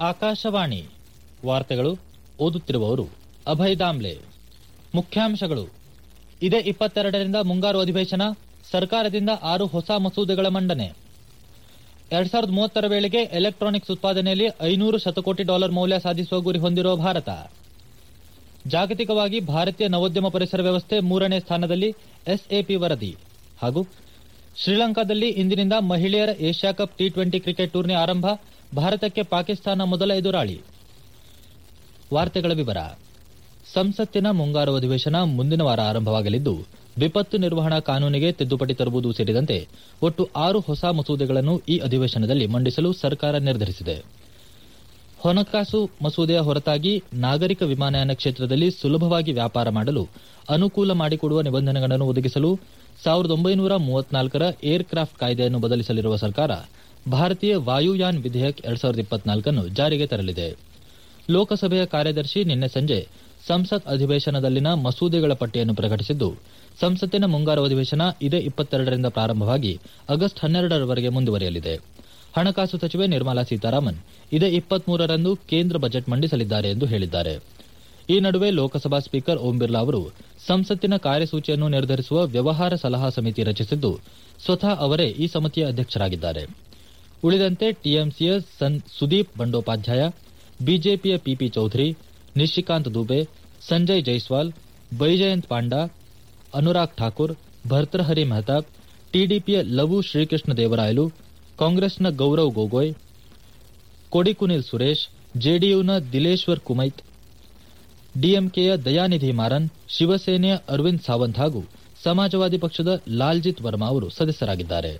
ಆಕಾಶವಾಣಿ ವಾರ್ತೆಗಳು ಓದುತ್ತಿರುವವರು ಅಭಯ್ ದಾಮ್ಲೆ ಮುಖ್ಯಾಂಶಗಳು ಇದೇ ಇಪ್ಪತ್ತೆರಡರಿಂದ ಮುಂಗಾರು ಅಧಿವೇಶನ ಸರ್ಕಾರದಿಂದ ಆರು ಹೊಸ ಮಸೂದೆಗಳ ಮಂಡನೆ ಎರಡ್ ಸಾವಿರದ ಮೂವತ್ತರ ವೇಳೆಗೆ ಎಲೆಕ್ಟ್ರಾನಿಕ್ಸ್ ಉತ್ಪಾದನೆಯಲ್ಲಿ ಐನೂರು ಶತಕೋಟಿ ಡಾಲರ್ ಮೌಲ್ಯ ಸಾಧಿಸುವ ಗುರಿ ಹೊಂದಿರುವ ಭಾರತ ಜಾಗತಿಕವಾಗಿ ಭಾರತೀಯ ನವೋದ್ಯಮ ಪರಿಸರ ವ್ಯವಸ್ಥೆ ಮೂರನೇ ಸ್ಥಾನದಲ್ಲಿ ಎಸ್ಎಪಿ ವರದಿ ಹಾಗೂ ಶ್ರೀಲಂಕಾದಲ್ಲಿ ಇಂದಿನಿಂದ ಮಹಿಳೆಯರ Asia cup T twenty cricket tourney ಆರಂಭ ಭಾರತಕ್ಕೆ ಪಾಕಿಸ್ತಾನ ಮೊದಲ ಎದುರಾಳಿ ವಾರ್ತೆಗಳ ವಿವರ ಸಂಸತ್ತಿನ ಮುಂಗಾರು ಅಧಿವೇಶನ ಮುಂದಿನ ವಾರ ಆರಂಭವಾಗಲಿದ್ದು ವಿಪತ್ತು ನಿರ್ವಹಣಾ ಕಾನೂನಿಗೆ ತಿದ್ದುಪಡಿ ತರುವುದು ಸೇರಿದಂತೆ ಒಟ್ಟು ಆರು ಹೊಸ ಮಸೂದೆಗಳನ್ನು ಈ ಅಧಿವೇಶನದಲ್ಲಿ ಮಂಡಿಸಲು ಸರ್ಕಾರ ನಿರ್ಧರಿಸಿದೆ ಹಣಕಾಸು ಮಸೂದೆಯ ಹೊರತಾಗಿ ನಾಗರಿಕ ವಿಮಾನಯಾನ ಕ್ಷೇತ್ರದಲ್ಲಿ ಸುಲಭವಾಗಿ ವ್ಯಾಪಾರ ಮಾಡಲು ಅನುಕೂಲ ಮಾಡಿಕೊಡುವ ನಿಬಂಧನೆಗಳನ್ನು ಒದಗಿಸಲು ಸಾವಿರದ ಒಂಬೈನೂರ ಮೂವತ್ನಾಲ್ಕರ ಏರ್ ಕ್ರಾಫ್ಟ್ ಕಾಯ್ದೆಯನ್ನು ಬದಲಿಸಲಿರುವ ಸರ್ಕಾರ ಭಾರತೀಯ ವಾಯುಯಾನ್ ವಿಧೇಯಕ್ ಎರಡ್ ಸಾವಿರದ ಇಪ್ಪತ್ನಾಲ್ಕನ್ನು ಜಾರಿಗೆ ತರಲಿದೆ ಲೋಕಸಭೆಯ ಕಾರ್ಯದರ್ಶಿ ನಿನ್ನೆ ಸಂಜೆ ಸಂಸತ್ ಅಧಿವೇಶನದಲ್ಲಿನ ಮಸೂದೆಗಳ ಪಟ್ಟಿಯನ್ನು ಪ್ರಕಟಿಸಿದ್ದು ಸಂಸತ್ತಿನ ಮುಂಗಾರು ಅಧಿವೇಶನ ಇದೇ ಇಪ್ಪತ್ತೆರಡರಿಂದ ಪ್ರಾರಂಭವಾಗಿ ಆಗಸ್ಟ್ ಹನ್ನೆರಡರವರೆಗೆ ಮುಂದುವರಿಯಲಿದೆ ಹಣಕಾಸು ಸಚಿವೆ ನಿರ್ಮಲಾ ಸೀತಾರಾಮನ್ ಇದೇ ಇಪ್ಪತ್ಮೂರರಂದು ಕೇಂದ್ರ ಬಜೆಟ್ ಮಂಡಿಸಲಿದ್ದಾರೆ ಎಂದು ಹೇಳಿದ್ದಾರೆ ಈ ನಡುವೆ ಲೋಕಸಭಾ ಸ್ಪೀಕರ್ ಓಂ ಬಿರ್ಲಾ ಅವರು ಸಂಸತ್ತಿನ ಕಾರ್ಯಸೂಚಿಯನ್ನು ನಿರ್ಧರಿಸುವ ವ್ಯವಹಾರ ಸಲಹಾ ಸಮಿತಿ ರಚಿಸಿದ್ದು ಸ್ವತಃ ಅವರೇ ಈ ಸಮಿತಿಯ ಅಧ್ಯಕ್ಷರಾಗಿದ್ದಾರೆ ಉಳಿದಂತೆ ಟಿಎಂಸಿಯ ಸುದೀಪ್ ಬಂಡೋಪಾಧ್ಯಾಯ ಬಿಜೆಪಿಯ ಪಿಪಿ ಚೌಧರಿ ನಿಶಿಕಾಂತ್ ದುಬೆ ಸಂಜಯ್ ಜೈಸ್ವಾಲ್ ಬೈಜಯಂತ್ ಪಾಂಡಾ ಅನುರಾಗ್ ಠಾಕೂರ್ ಭರ್ತೃಹರಿ ಮೆಹತಾಬ್ ಟಿಡಿಪಿಯ ಲವು ಶ್ರೀಕೃಷ್ಣ ದೇವರಾಯಲು ಕಾಂಗ್ರೆಸ್ನ ಗೌರವ್ ಗೊಗೊಯ್ ಕೊಡಿಕುನಿಲ್ ಸುರೇಶ್ ಜೆಡಿಯುನ ದಿಲೇಶ್ವರ್ ಕುಮೈತ್ ಡಿಎಂಕೆಯ ದಯಾನಿಧಿ ಮಾರನ್ ಶಿವಸೇನೆಯ ಅರವಿಂದ್ ಸಾವಂತ್ ಹಾಗೂ ಸಮಾಜವಾದಿ ಪಕ್ಷದ ಲಾಲ್ಜಿತ್ ವರ್ಮಾ ಅವರು ಸದಸ್ಯರಾಗಿದ್ದಾರೆ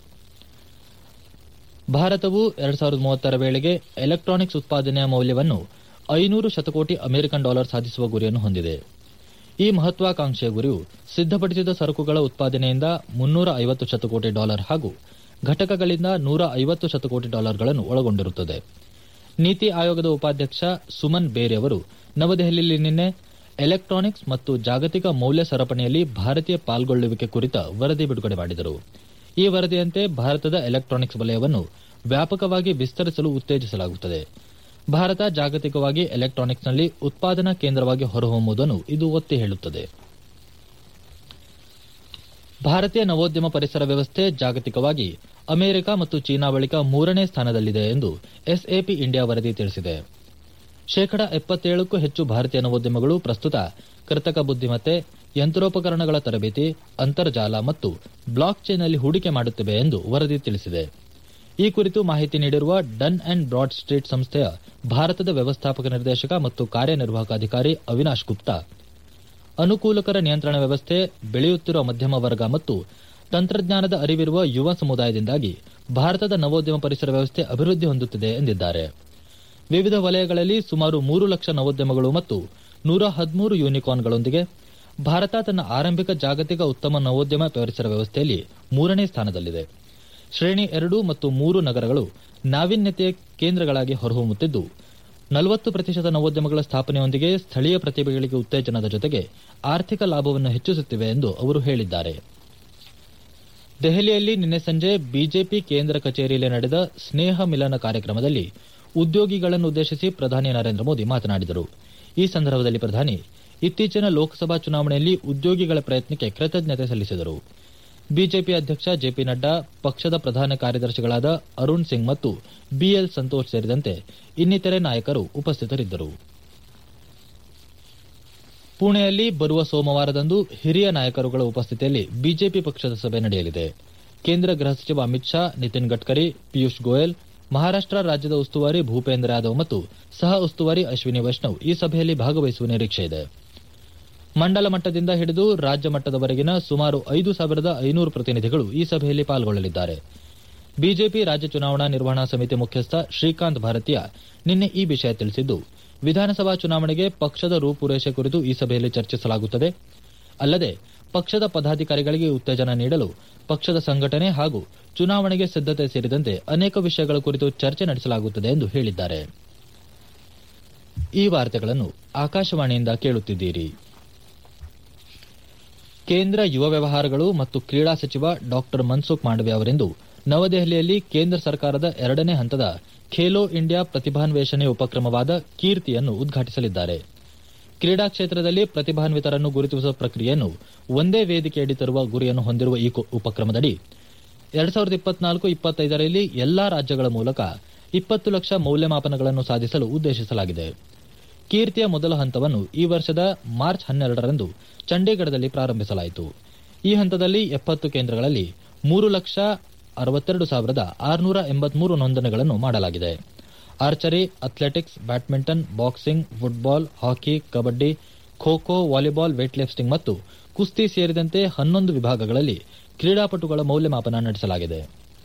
ಭಾರತವು ಎರಡ್ ಸಾವಿರದ ಮೂವತ್ತರ ವೇಳೆಗೆ ಎಲೆಕ್ಟ್ರಾನಿಕ್ಸ್ ಉತ್ಪಾದನೆಯ ಮೌಲ್ಯವನ್ನು ಐನೂರು ಶತಕೋಟಿ ಅಮೆರಿಕನ್ ಡಾಲರ್ ಸಾಧಿಸುವ ಗುರಿಯನ್ನು ಹೊಂದಿದೆ ಈ ಮಹತ್ವಾಕಾಂಕ್ಷೆಯ ಗುರಿಯು ಸಿದ್ದಪಡಿಸಿದ ಸರಕುಗಳ ಉತ್ಪಾದನೆಯಿಂದ ಮುನ್ನೂರ ಐವತ್ತು ಶತಕೋಟಿ ಡಾಲರ್ ಹಾಗೂ ಘಟಕಗಳಿಂದ ನೂರ ಐವತ್ತು ಶತಕೋಟಿ ಡಾಲರ್ಗಳನ್ನು ಒಳಗೊಂಡಿರುತ್ತದೆ ನೀತಿ ಆಯೋಗದ ಉಪಾಧ್ಯಕ್ಷ ಸುಮನ್ ಬೇರೆ ಅವರು ನವದೆಹಲಿಯಲ್ಲಿ ನಿನ್ನೆ ಎಲೆಕ್ಟ್ರಾನಿಕ್ಸ್ ಮತ್ತು ಜಾಗತಿಕ ಮೌಲ್ಯ ಸರಪಣಿಯಲ್ಲಿ ಭಾರತೀಯ ಪಾಲ್ಗೊಳ್ಳುವಿಕೆ ಕುರಿತ ವರದಿ ಬಿಡುಗಡೆ ಮಾಡಿದರು ಈ ವರದಿಯಂತೆ ಭಾರತದ ಎಲೆಕ್ಟ್ರಾನಿಕ್ಸ್ ವಲಯವನ್ನು ವ್ಯಾಪಕವಾಗಿ ವಿಸ್ತರಿಸಲು ಉತ್ತೇಜಿಸಲಾಗುತ್ತದೆ ಭಾರತ ಜಾಗತಿಕವಾಗಿ ಎಲೆಕ್ಟ್ರಾನಿಕ್ಸ್ನಲ್ಲಿ ಉತ್ಪಾದನಾ ಕೇಂದ್ರವಾಗಿ ಹೊರಹೊಮ್ಮುವುದನ್ನು ಇದು ಒತ್ತಿ ಹೇಳುತ್ತದೆ ಭಾರತೀಯ ನವೋದ್ಯಮ ಪರಿಸರ ವ್ಯವಸ್ಥೆ ಜಾಗತಿಕವಾಗಿ ಅಮೆರಿಕ ಮತ್ತು ಚೀನಾ ಬಳಿಕ ಮೂರನೇ ಸ್ಥಾನದಲ್ಲಿದೆ ಎಂದು ಎಸ್ಎಪಿ ಇಂಡಿಯಾ ವರದಿ ತಿಳಿಸಿದೆ ಶೇಕಡ ಎಪ್ಪತ್ತೇಳಕ್ಕೂ ಹೆಚ್ಚು ಭಾರತೀಯ ನವೋದ್ಯಮಗಳು ಪ್ರಸ್ತುತ ಕೃತಕ ಬುದ್ದಿಮತ್ತೆ ಯಂತ್ರೋಪಕರಣಗಳ ತರಬೇತಿ ಅಂತರ್ಜಾಲ ಮತ್ತು ಬ್ಲಾಕ್ ಚೈನ್ನಲ್ಲಿ ಹೂಡಿಕೆ ಮಾಡುತ್ತಿವೆ ಎಂದು ವರದಿ ತಿಳಿಸಿದೆ ಈ ಕುರಿತು ಮಾಹಿತಿ ನೀಡಿರುವ ಡನ್ ಅಂಡ್ ಬ್ರಾಡ್ ಸ್ಟ್ರೀಟ್ ಸಂಸ್ಥೆಯ ಭಾರತದ ವ್ಯವಸ್ಥಾಪಕ ನಿರ್ದೇಶಕ ಮತ್ತು ಕಾರ್ಯನಿರ್ವಾಹಕ ಅಧಿಕಾರಿ ಅವಿನಾಶ್ ಗುಪ್ತಾ ಅನುಕೂಲಕರ ನಿಯಂತ್ರಣ ವ್ಯವಸ್ಥೆ ಬೆಳೆಯುತ್ತಿರುವ ಮಧ್ಯಮ ವರ್ಗ ಮತ್ತು ತಂತ್ರಜ್ಞಾನದ ಅರಿವಿರುವ ಯುವ ಸಮುದಾಯದಿಂದಾಗಿ ಭಾರತದ ನವೋದ್ಯಮ ಪರಿಸರ ವ್ಯವಸ್ಥೆ ಅಭಿವೃದ್ಧಿ ಹೊಂದುತ್ತಿದೆ ಎಂದಿದ್ದಾರೆ ವಿವಿಧ ವಲಯಗಳಲ್ಲಿ ಸುಮಾರು ಮೂರು ಲಕ್ಷ ನವೋದ್ಯಮಗಳು ಮತ್ತು ನೂರ ಹದಿಮೂರು ಯೂನಿಕಾರ್ನ್ಗಳೊಂದಿಗೆ ಭಾರತ ತನ್ನ ಆರಂಭಿಕ ಜಾಗತಿಕ ಉತ್ತಮ ನವೋದ್ಯಮ ಪರಿಸರ ವ್ಯವಸ್ಥೆಯಲ್ಲಿ ಮೂರನೇ ಸ್ಥಾನದಲ್ಲಿದೆ ಶ್ರೇಣಿ ಎರಡು ಮತ್ತು ಮೂರು ನಗರಗಳು ನಾವೀನ್ಯತೆಯ ಕೇಂದ್ರಗಳಾಗಿ ಹೊರಹೊಮ್ಮುತ್ತಿದ್ದು ನಲವತ್ತು ಪ್ರತಿಶತ ನವೋದ್ಯಮಗಳ ಸ್ಥಾಪನೆಯೊಂದಿಗೆ ಸ್ಥಳೀಯ ಪ್ರತಿಭೆಗಳಿಗೆ ಉತ್ತೇಜನದ ಜೊತೆಗೆ ಆರ್ಥಿಕ ಲಾಭವನ್ನು ಹೆಚ್ಚಿಸುತ್ತಿವೆ ಎಂದು ಅವರು ಹೇಳಿದ್ದಾರೆ ದೆಹಲಿಯಲ್ಲಿ ನಿನ್ನೆ ಸಂಜೆ ಬಿಜೆಪಿ ಕೇಂದ್ರ ಕಚೇರಿಯಲ್ಲಿ ನಡೆದ ಸ್ನೇಹ ಮಿಲನ ಕಾರ್ಯಕ್ರಮದಲ್ಲಿ ಉದ್ಯೋಗಿಗಳನ್ನು ಉದ್ದೇಶಿಸಿ ಪ್ರಧಾನಿ ನರೇಂದ್ರ ಮೋದಿ ಮಾತನಾಡಿದರು ಈ ಸಂದರ್ಭದಲ್ಲಿ ಪ್ರಧಾನಿ ಇತ್ತೀಚಿನ ಲೋಕಸಭಾ ಚುನಾವಣೆಯಲ್ಲಿ ಉದ್ಯೋಗಿಗಳ ಪ್ರಯತ್ನಕ್ಕೆ ಕೃತಜ್ಞತೆ ಸಲ್ಲಿಸಿದರು ಬಿಜೆಪಿ ಅಧ್ಯಕ್ಷ ಜೆಪಿ ನಡ್ಡಾ ಪಕ್ಷದ ಪ್ರಧಾನ ಕಾರ್ಯದರ್ಶಿಗಳಾದ ಅರುಣ್ ಸಿಂಗ್ ಮತ್ತು ಬಿಎಲ್ ಸಂತೋಷ್ ಸೇರಿದಂತೆ ಇನ್ನಿತರೆ ನಾಯಕರು ಉಪಸ್ಥಿತರಿದ್ದರು ಪುಣೆಯಲ್ಲಿ ಬರುವ ಸೋಮವಾರದಂದು ಹಿರಿಯ ನಾಯಕರುಗಳ ಉಪಸ್ಥಿತಿಯಲ್ಲಿ ಬಿಜೆಪಿ ಪಕ್ಷದ ಸಭೆ ನಡೆಯಲಿದೆ ಕೇಂದ್ರ ಗೃಹ ಸಚಿವ ಅಮಿತ್ ಶಾ ನಿತಿನ್ ಗಡ್ಕರಿ ಪಿಯೂಷ್ ಗೋಯಲ್ ಮಹಾರಾಷ್ಟ ರಾಜ್ಯದ ಉಸ್ತುವಾರಿ ಭೂಪೇಂದ್ರ ಯಾದವ್ ಮತ್ತು ಸಹ ಉಸ್ತುವಾರಿ ಅಶ್ವಿನಿ ವೈಷ್ಣವ್ ಈ ಸಭೆಯಲ್ಲಿ ಭಾಗವಹಿಸುವ ನಿರೀಕ್ಷೆ ಇದೆ ಮಂಡಲ ಮಟ್ಟದಿಂದ ಹಿಡಿದು ರಾಜ್ಯ ಮಟ್ಟದವರೆಗಿನ ಸುಮಾರು ಐದು ಸಾವಿರದ ಐನೂರು ಪ್ರತಿನಿಧಿಗಳು ಈ ಸಭೆಯಲ್ಲಿ ಪಾಲ್ಗೊಳ್ಳಲಿದ್ದಾರೆ ಬಿಜೆಪಿ ರಾಜ್ಯ ಚುನಾವಣಾ ನಿರ್ವಹಣಾ ಸಮಿತಿ ಮುಖ್ಯಸ್ಥ ಶ್ರೀಕಾಂತ್ ಭಾರತೀಯ ನಿನ್ನೆ ಈ ವಿಷಯ ತಿಳಿಸಿದ್ದು ವಿಧಾನಸಭಾ ಚುನಾವಣೆಗೆ ಪಕ್ಷದ ರೂಪುರೇಷೆ ಕುರಿತು ಈ ಸಭೆಯಲ್ಲಿ ಚರ್ಚಿಸಲಾಗುತ್ತದೆ ಅಲ್ಲದೆ ಪಕ್ಷದ ಪದಾಧಿಕಾರಿಗಳಿಗೆ ಉತ್ತೇಜನ ನೀಡಲು ಪಕ್ಷದ ಸಂಘಟನೆ ಹಾಗೂ ಚುನಾವಣೆಗೆ ಸಿದ್ದತೆ ಸೇರಿದಂತೆ ಅನೇಕ ವಿಷಯಗಳ ಕುರಿತು ಚರ್ಚೆ ನಡೆಸಲಾಗುತ್ತದೆ ಎಂದು ಹೇಳಿದ್ದಾರೆ ಈ ವಾರ್ತೆಗಳನ್ನು ಆಕಾಶವಾಣಿಯಿಂದ ಕೇಳುತ್ತಿದ್ದೀರಿ ಕೇಂದ್ರ ಯುವ ವ್ಯವಹಾರಗಳು ಮತ್ತು ಕ್ರೀಡಾ ಸಚಿವ ಡಾ ಮನ್ಸುಖ್ ಮಾಂಡವ್ಯ ಅವರಿಂದು ನವದೆಹಲಿಯಲ್ಲಿ ಕೇಂದ್ರ ಸರ್ಕಾರದ ಎರಡನೇ ಹಂತದ ಖೇಲೋ ಇಂಡಿಯಾ ಪ್ರತಿಭಾನ್ವೇಷಣೆ ಉಪಕ್ರಮವಾದ ಕೀರ್ತಿಯನ್ನು ಉದ್ಘಾಟಿಸಲಿದ್ದಾರೆ ಕ್ರೀಡಾ ಕ್ಷೇತ್ರದಲ್ಲಿ ಪ್ರತಿಭಾನ್ವಿತರನ್ನು ಗುರುತಿಸುವ ಪ್ರಕ್ರಿಯೆಯನ್ನು ಒಂದೇ ವೇದಿಕೆಯಡಿ ತರುವ ಗುರಿಯನ್ನು ಹೊಂದಿರುವ ಈ ಉಪಕ್ರಮದಡಿ ಎರಡ್ ಸಾವಿರದ ಇಪ್ಪತ್ನಾಲ್ಕು ಇಪ್ಪತ್ತೈದರಲ್ಲಿ ಎಲ್ಲಾ ರಾಜ್ಯಗಳ ಮೂಲಕ ಇಪ್ಪತ್ತು ಲಕ್ಷ ಮೌಲ್ಯಮಾಪನಗಳನ್ನು ಸಾಧಿಸಲು ಉದ್ದೇಶಿಸಲಾಗಿದೆ ಕೀರ್ತಿಯ ಮೊದಲ ಹಂತವನ್ನು ಈ ವರ್ಷದ ಮಾರ್ಚ್ ಹನ್ನೆರಡರಂದು ಚಂಡೀಗಢದಲ್ಲಿ ಪ್ರಾರಂಭಿಸಲಾಯಿತು ಈ ಹಂತದಲ್ಲಿ ಎಪ್ಪತ್ತು ಕೇಂದ್ರಗಳಲ್ಲಿ ಮೂರು ಲಕ್ಷ ಅರವತ್ತೆರಡು ಸಾವಿರದ ಆರುನೂರ ಎಂಬತ್ಮೂರು ನೋಂದಣಿಗಳನ್ನು ಮಾಡಲಾಗಿದೆ archery athletics badminton boxing football hockey kabaddi kho kho volleyball weightlifting ಮತ್ತು ಕುಸ್ತಿ ಸೇರಿದಂತೆ ಹನ್ನೊಂದು ವಿಭಾಗಗಳಲ್ಲಿ ಕ್ರೀಡಾಪಟುಗಳ ಮೌಲ್ಯಮಾಪನ ನಡೆಸಲಾಗಿದೆ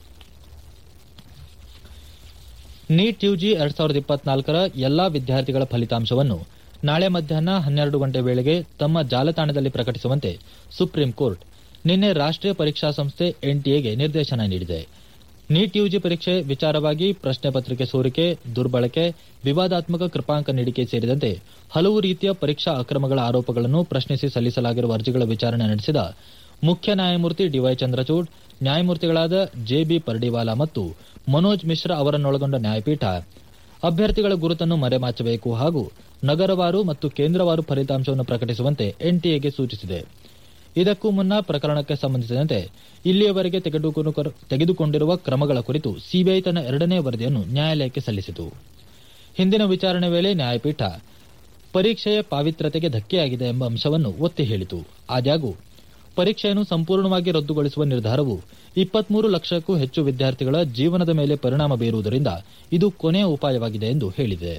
ನೀಟ್ ಯುಜಿ ಎರಡ್ ಸಾವಿರದ ಇಪ್ಪತ್ನಾಲ್ಕರ ಎಲ್ಲಾ ವಿದ್ಯಾರ್ಥಿಗಳ ಫಲಿತಾಂಶವನ್ನು ನಾಳೆ ಮಧ್ಯಾಹ್ನ ಹನ್ನೆರಡು ಗಂಟೆ ವೇಳೆಗೆ ತಮ್ಮ ಜಾಲತಾಣದಲ್ಲಿ ಪ್ರಕಟಿಸುವಂತೆ ಸುಪ್ರೀಂ ಕೋರ್ಟ್ ನಿನ್ನೆ ರಾಷ್ಟೀಯ ಪರೀಕ್ಷಾ ಸಂಸ್ಥೆ ಎನ್ಟಿಎಗೆ ನಿರ್ದೇಶನ ನೀಡಿದೆ ನೀಟ್ ಯುಜಿ ಪರೀಕ್ಷೆ ವಿಚಾರವಾಗಿ ಪ್ರಶ್ನೆ ಪತ್ರಿಕೆ ಸೋರಿಕೆ ದುರ್ಬಳಕೆ ವಿವಾದಾತ್ಮಕ ಕೃಪಾಂಕ ನೀಡಿಕೆ ಸೇರಿದಂತೆ ಹಲವು ರೀತಿಯ ಪರೀಕ್ಷಾ ಅಕ್ರಮಗಳ ಆರೋಪಗಳನ್ನು ಪ್ರಶ್ನಿಸಿ ಸಲ್ಲಿಸಲಾಗಿರುವ ಅರ್ಜಿಗಳ ವಿಚಾರಣೆ ನಡೆಸಿದ ಮುಖ್ಯ ನ್ಯಾಯಮೂರ್ತಿ ಡಿವೈ ಚಂದ್ರಚೂಡ್ ನ್ಯಾಯಮೂರ್ತಿಗಳಾದ ಜೆಬಿ ಪರ್ಡಿವಾಲಾ ಮತ್ತು ಮನೋಜ್ ಮಿಶ್ರಾ ಅವರನ್ನೊಳಗೊಂಡ ನ್ಯಾಯಪೀಠ ಅಭ್ಯರ್ಥಿಗಳ ಗುರುತನ್ನು ಮರೆಮಾಚಬೇಕು ಹಾಗೂ ನಗರವಾರು ಮತ್ತು ಕೇಂದ್ರವಾರು ಫಲಿತಾಂಶವನ್ನು ಪ್ರಕಟಿಸುವಂತೆ ಎನ್ಟಿಎಗೆ ಸೂಚಿಸಿದೆ ಇದಕ್ಕೂ ಮುನ್ನ ಪ್ರಕರಣಕ್ಕೆ ಸಂಬಂಧಿಸಿದಂತೆ ಇಲ್ಲಿಯವರೆಗೆ ತೆಗೆದುಕೊಂಡಿರುವ ಕ್ರಮಗಳ ಕುರಿತು ಸಿಬಿಐ ತನ್ನ ಎರಡನೇ ವರದಿಯನ್ನು ನ್ಯಾಯಾಲಯಕ್ಕೆ ಸಲ್ಲಿಸಿತು ಹಿಂದಿನ ವಿಚಾರಣೆ ವೇಳೆ ನ್ಯಾಯಪೀಠ ಪರೀಕ್ಷೆಯ ಪಾವಿತ್ರತೆಗೆ ಧಕ್ಕೆಯಾಗಿದೆ ಎಂಬ ಅಂಶವನ್ನು ಒತ್ತಿ ಹೇಳಿತು ಆದಾಗ್ಯೂ ಪರೀಕ್ಷೆಯನ್ನು ಸಂಪೂರ್ಣವಾಗಿ ರದ್ದುಗೊಳಿಸುವ ನಿರ್ಧಾರವು ಇಪ್ಪತ್ಮೂರು ಲಕ್ಷಕ್ಕೂ ಹೆಚ್ಚು ವಿದ್ಯಾರ್ಥಿಗಳ ಜೀವನದ ಮೇಲೆ ಪರಿಣಾಮ ಬೀರುವುದರಿಂದ ಇದು ಕೊನೆಯ ಉಪಾಯವಾಗಿದೆ ಎಂದು ಹೇಳಿದೆ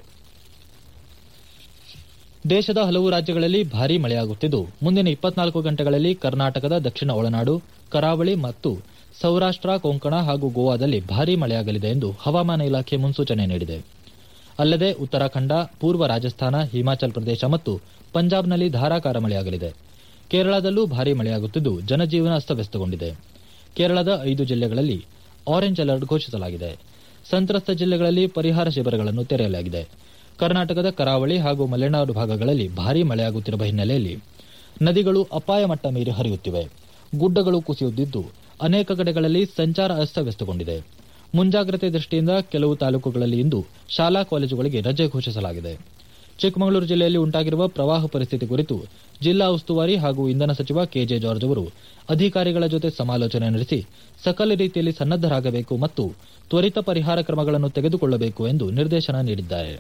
ದೇಶದ ಹಲವು ರಾಜ್ಯಗಳಲ್ಲಿ ಭಾರೀ ಮಳೆಯಾಗುತ್ತಿದ್ದು ಮುಂದಿನ ಇಪ್ಪತ್ನಾಲ್ಕು ಗಂಟೆಗಳಲ್ಲಿ ಕರ್ನಾಟಕದ ದಕ್ಷಿಣ ಒಳನಾಡು ಕರಾವಳಿ ಮತ್ತು ಸೌರಾಷ್ಟ್ರ ಕೊಂಕಣ ಹಾಗೂ ಗೋವಾದಲ್ಲಿ ಭಾರೀ ಮಳೆಯಾಗಲಿದೆ ಎಂದು ಹವಾಮಾನ ಇಲಾಖೆ ಮುನ್ಸೂಚನೆ ನೀಡಿದೆ ಅಲ್ಲದೆ ಉತ್ತರಾಖಂಡ ಪೂರ್ವ ರಾಜಸ್ಥಾನ ಹಿಮಾಚಲ ಪ್ರದೇಶ ಮತ್ತು ಪಂಜಾಬ್ನಲ್ಲಿ ಧಾರಾಕಾರ ಮಳೆಯಾಗಲಿದೆ ಕೇರಳದಲ್ಲೂ ಭಾರೀ ಮಳೆಯಾಗುತ್ತಿದ್ದು ಜನಜೀವನ ಅಸ್ತವ್ಯಸ್ತಗೊಂಡಿದೆ ಕೇರಳದ ಐದು ಜಿಲ್ಲೆಗಳಲ್ಲಿ ಆರೆಂಜ್ ಅಲರ್ಟ್ ಘೋಷಿಸಲಾಗಿದೆ ಸಂತ್ರಸ್ತ ಜಿಲ್ಲೆಗಳಲ್ಲಿ ಪರಿಹಾರ ಶಿಬಿರಗಳನ್ನು ತೆರೆಯಲಾಗಿದೆ ಕರ್ನಾಟಕದ ಕರಾವಳಿ ಹಾಗೂ ಮಲೆನಾಡು ಭಾಗಗಳಲ್ಲಿ ಭಾರೀ ಮಳೆಯಾಗುತ್ತಿರುವ ಹಿನ್ನೆಲೆಯಲ್ಲಿ ನದಿಗಳು ಅಪಾಯ ಮಟ್ಟ ಮೀರಿ ಹರಿಯುತ್ತಿವೆ ಗುಡ್ಡಗಳು ಕುಸಿಯುತ್ತಿದ್ದು ಅನೇಕ ಕಡೆಗಳಲ್ಲಿ ಸಂಚಾರ ಅಸ್ತವ್ಯಸ್ತಗೊಂಡಿದೆ ಮುಂಜಾಗ್ರತೆ ದೃಷ್ಟಿಯಿಂದ ಕೆಲವು ತಾಲೂಕುಗಳಲ್ಲಿ ಇಂದು ಶಾಲಾ ಕಾಲೇಜುಗಳಿಗೆ ರಜೆ ಘೋಷಿಸಲಾಗಿದೆ ಚಿಕ್ಕಮಗಳೂರು ಜಿಲ್ಲೆಯಲ್ಲಿ ಉಂಟಾಗಿರುವ ಪ್ರವಾಹ ಪರಿಸ್ಥಿತಿ ಕುರಿತು ಜಿಲ್ಲಾ ಉಸ್ತುವಾರಿ ಹಾಗೂ ಇಂಧನ ಸಚಿವ ಕೆಜೆ ಜಾರ್ಜ್ ಅವರು ಅಧಿಕಾರಿಗಳ ಜೊತೆ ಸಮಾಲೋಚನೆ ನಡೆಸಿ ಸಕಲ ರೀತಿಯಲ್ಲಿ ಸನ್ನದ್ದರಾಗಬೇಕು ಮತ್ತು ತ್ವರಿತ ಪರಿಹಾರ ಕ್ರಮಗಳನ್ನು ತೆಗೆದುಕೊಳ್ಳಬೇಕು ಎಂದು ನಿರ್ದೇಶನ ನೀಡಿದ್ದಾರೆ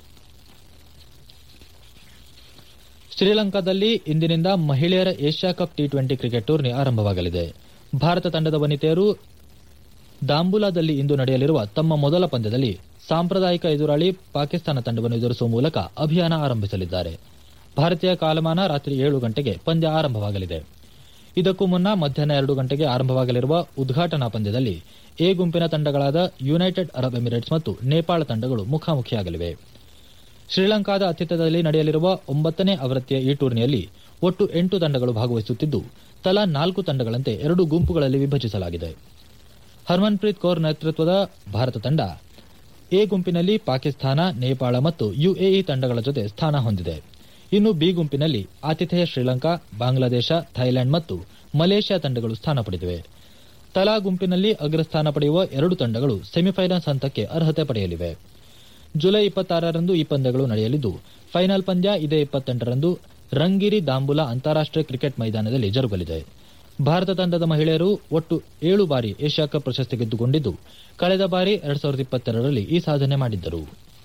ಶ್ರೀಲಂಕಾದಲ್ಲಿ ಇಂದಿನಿಂದ ಮಹಿಳೆಯರ Asia cup T twenty cricket tourney ಆರಂಭವಾಗಲಿದೆ ಭಾರತ ತಂಡದ ವನಿತೆಯರು ದಾಂಬುಲಾದಲ್ಲಿ ಇಂದು ನಡೆಯಲಿರುವ ತಮ್ಮ ಮೊದಲ ಪಂದ್ಯದಲ್ಲಿ ಸಾಂಪ್ರದಾಯಿಕ ಎದುರಾಳಿ ಪಾಕಿಸ್ತಾನ ತಂಡವನ್ನು ಎದುರಿಸುವ ಮೂಲಕ ಅಭಿಯಾನ ಆರಂಭಿಸಲಿದ್ದಾರೆ ಭಾರತೀಯ ಕಾಲಮಾನ ರಾತ್ರಿ ಏಳು ಗಂಟೆಗೆ ಪಂದ್ಯ ಆರಂಭವಾಗಲಿದೆ ಇದಕ್ಕೂ ಮುನ್ನ ಮಧ್ಯಾಹ್ನ ಎರಡು ಗಂಟೆಗೆ ಆರಂಭವಾಗಲಿರುವ ಉದ್ಘಾಟನಾ ಪಂದ್ಯದಲ್ಲಿ ಎ ಗುಂಪಿನ ತಂಡಗಳಾದ ಯುನೈಟೆಡ್ ಅರಬ್ ಎಮಿರೇಟ್ಸ್ ಮತ್ತು ನೇಪಾಳ ತಂಡಗಳು ಮುಖಾಮುಖಿಯಾಗಲಿವೆ ಶ್ರೀಲಂಕಾದ ಅತಿಥ್ಯದಲ್ಲಿ ನಡೆಯಲಿರುವ ಒಂಬತ್ತನೇ ಆವೃತ್ತಿಯ ಈ ಟೂರ್ನಿಯಲ್ಲಿ ಒಟ್ಟು ಎಂಟು ತಂಡಗಳು ಭಾಗವಹಿಸುತ್ತಿದ್ದು ತಲಾ ನಾಲ್ಕು ತಂಡಗಳಂತೆ ಎರಡು ಗುಂಪುಗಳಲ್ಲಿ ವಿಭಜಿಸಲಾಗಿದೆ ಹರ್ಮನ್ಪ್ರೀತ್ ಕೌರ್ ನೇತೃತ್ವದ ಭಾರತ ತಂಡ ಎ ಗುಂಪಿನಲ್ಲಿ ಪಾಕಿಸ್ತಾನ ನೇಪಾಳ ಮತ್ತು ಯುಎಇ ತಂಡಗಳ ಜೊತೆ ಸ್ಥಾನ ಹೊಂದಿದೆ ಇನ್ನು ಬಿ ಗುಂಪಿನಲ್ಲಿ ಆತಿಥೇಯ ಶ್ರೀಲಂಕಾ ಬಾಂಗ್ಲಾದೇಶ ಥೈಲ್ಯಾಂಡ್ ಮತ್ತು ಮಲೇಷ್ಯಾ ತಂಡಗಳು ಸ್ಥಾನ ಪಡೆದಿವೆ ತಲಾ ಗುಂಪಿನಲ್ಲಿ ಅಗ್ರಸ್ಥಾನ ಪಡೆಯುವ ಎರಡು ತಂಡಗಳು ಸೆಮಿಫೈನಲ್ಸ್ ಹಂತಕ್ಕೆ ಅರ್ಹತೆ ಪಡೆಯಲಿವೆ ಜುಲೈ ಇಪ್ಪತ್ತಾರರಂದು ಈ ಪಂದ್ಯಗಳು ನಡೆಯಲಿದ್ದು ಫೈನಲ್ ಪಂದ್ಯ ಇದೇ ಇಪ್ಪತ್ತೆಂಟರಂದು ರಂಗಿರಿ ದಾಂಬುಲಾ ಅಂತಾರಾಷ್ಟೀಯ ಕ್ರಿಕೆಟ್ ಮೈದಾನದಲ್ಲಿ ಜರುಗಲಿದೆ ಭಾರತ ತಂಡದ ಮಹಿಳೆಯರು ಒಟ್ಟು ಏಳು ಬಾರಿ ಏಷ್ಯಾ ಕಪ್ ಪ್ರಶಸ್ತಿ ಗೆದ್ದುಕೊಂಡಿದ್ದು ಕಳೆದ ಬಾರಿ ಎರಡ್ ಸಾವಿರದ ಇಪ್ಪತ್ತೆರಡರಲ್ಲಿ ಈ ಸಾಧನೆ ಮಾಡಿದ್ದರು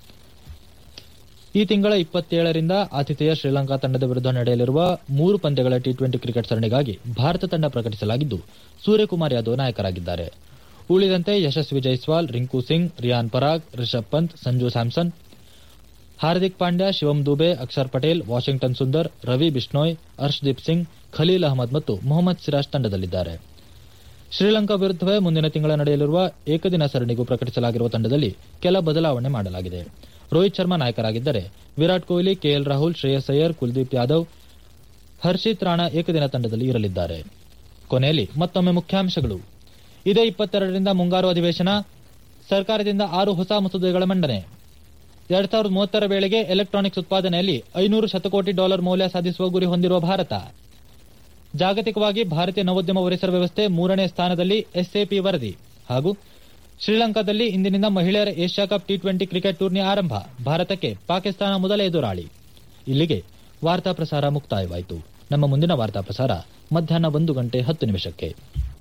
ಈ ತಿಂಗಳ ಇಪ್ಪತ್ತೇಳರಿಂದ ಆತಿಥೇಯ ಶ್ರೀಲಂಕಾ ತಂಡದ ವಿರುದ್ಧ ನಡೆಯಲಿರುವ ಮೂರು ಪಂದ್ಯಗಳ ಟಿ ಟ್ವೆಂಟಿ ಕ್ರಿಕೆಟ್ ಸರಣಿಗಾಗಿ ಭಾರತ ತಂಡ ಪ್ರಕಟಿಸಲಾಗಿದ್ದು ಸೂರ್ಯಕುಮಾರ್ ಯಾದವ್ ನಾಯಕರಾಗಿದ್ದಾರೆ ಉಳಿದಂತೆ ಯಶಸ್ವಿ ಜೈಸ್ವಾಲ್ ರಿಂಕು ಸಿಂಗ್ ರಿಯಾನ್ ಪರಾಗ್ ರಿಷಬ್ ಪಂತ್ ಸಂಜು ಸ್ಯಾಮ್ಸನ್ ಹಾರ್ದಿಕ್ ಪಾಂಡ್ಯ ಶಿವಂ ದುಬೆ ಅಕ್ಷರ್ ಪಟೇಲ್ ವಾಷಿಂಗ್ಟನ್ ಸುಂದರ್ ರವಿ ಬಿಷ್ಣೋಯ್ ಹರ್ಷ್ದೀಪ್ ಸಿಂಗ್ ಖಲೀಲ್ ಅಹಮದ್ ಮತ್ತು ಮೊಹಮ್ಮದ್ ಸಿರಾಜ್ ತಂಡದಲ್ಲಿದ್ದಾರೆ ಶ್ರೀಲಂಕಾ ವಿರುದ್ಧವೇ ಮುಂದಿನ ತಿಂಗಳ ನಡೆಯಲಿರುವ ಏಕದಿನ ಸರಣಿಗೂ ಪ್ರಕಟಿಸಲಾಗಿರುವ ತಂಡದಲ್ಲಿ ಕೆಲ ಬದಲಾವಣೆ ಮಾಡಲಾಗಿದೆ ರೋಹಿತ್ ಶರ್ಮಾ ನಾಯಕರಾಗಿದ್ದರೆ ವಿರಾಟ್ ಕೊಹ್ಲಿ ಕೆಎಲ್ ರಾಹುಲ್ ಶ್ರೇಯಸ್ ಅಯ್ಯರ್ ಕುಲ್ದೀಪ್ ಯಾದವ್ ಹರ್ಷಿತ್ ರಾಣಾ ಏಕದಿನ ತಂಡದಲ್ಲಿ ಇರಲಿದ್ದಾರೆ ಕೊನೆಯಲ್ಲಿ ಮತ್ತೊಮ್ಮೆ ಮುಖ್ಯಾಂಶಗಳು ಇದೇ ಇಪ್ಪತ್ತೆರಡರಿಂದ ಮುಂಗಾರು ಅಧಿವೇಶನ ಸರ್ಕಾರದಿಂದ ಆರು ಹೊಸ ಮಸೂದೆಗಳ ಮಂಡನೆ ಎರಡ್ ಸಾವಿರದ ಮೂವತ್ತರ ವೇಳೆಗೆ ಎಲೆಕ್ಟ್ರಾನಿಕ್ಸ್ ಉತ್ಪಾದನೆಯಲ್ಲಿ ಐನೂರು ಶತಕೋಟಿ ಡಾಲರ್ ಮೌಲ್ಯ ಸಾಧಿಸುವ ಗುರಿ ಹೊಂದಿರುವ ಭಾರತ ಜಾಗತಿಕವಾಗಿ ಭಾರತೀಯ ನವೋದ್ಯಮ ಪರಿಸರ ವ್ಯವಸ್ಥೆ ಮೂರನೇ ಸ್ಥಾನದಲ್ಲಿ ಎಸ್ಎಪಿ ವರದಿ ಹಾಗೂ ಶ್ರೀಲಂಕಾದಲ್ಲಿ ಇಂದಿನಿಂದ ಮಹಿಳೆಯರ Asia cup T twenty cricket tourney ಆರಂಭ ಭಾರತಕ್ಕೆ ಪಾಕಿಸ್ತಾನ ಮೊದಲ ಎದುರಾಳಿ ಇಲ್ಲಿಗೆ ವಾರ್ತಾ ಪ್ರಸಾರ ಮುಕ್ತಾಯವಾಯಿತು ನಮ್ಮ ಮುಂದಿನ ವಾರ್ತಾ ಪ್ರಸಾರ ಮಧ್ಯಾಹ್ನ ಒಂದು ಗಂಟೆ ಹತ್ತು ನಿಮಿಷಕ್ಕೆ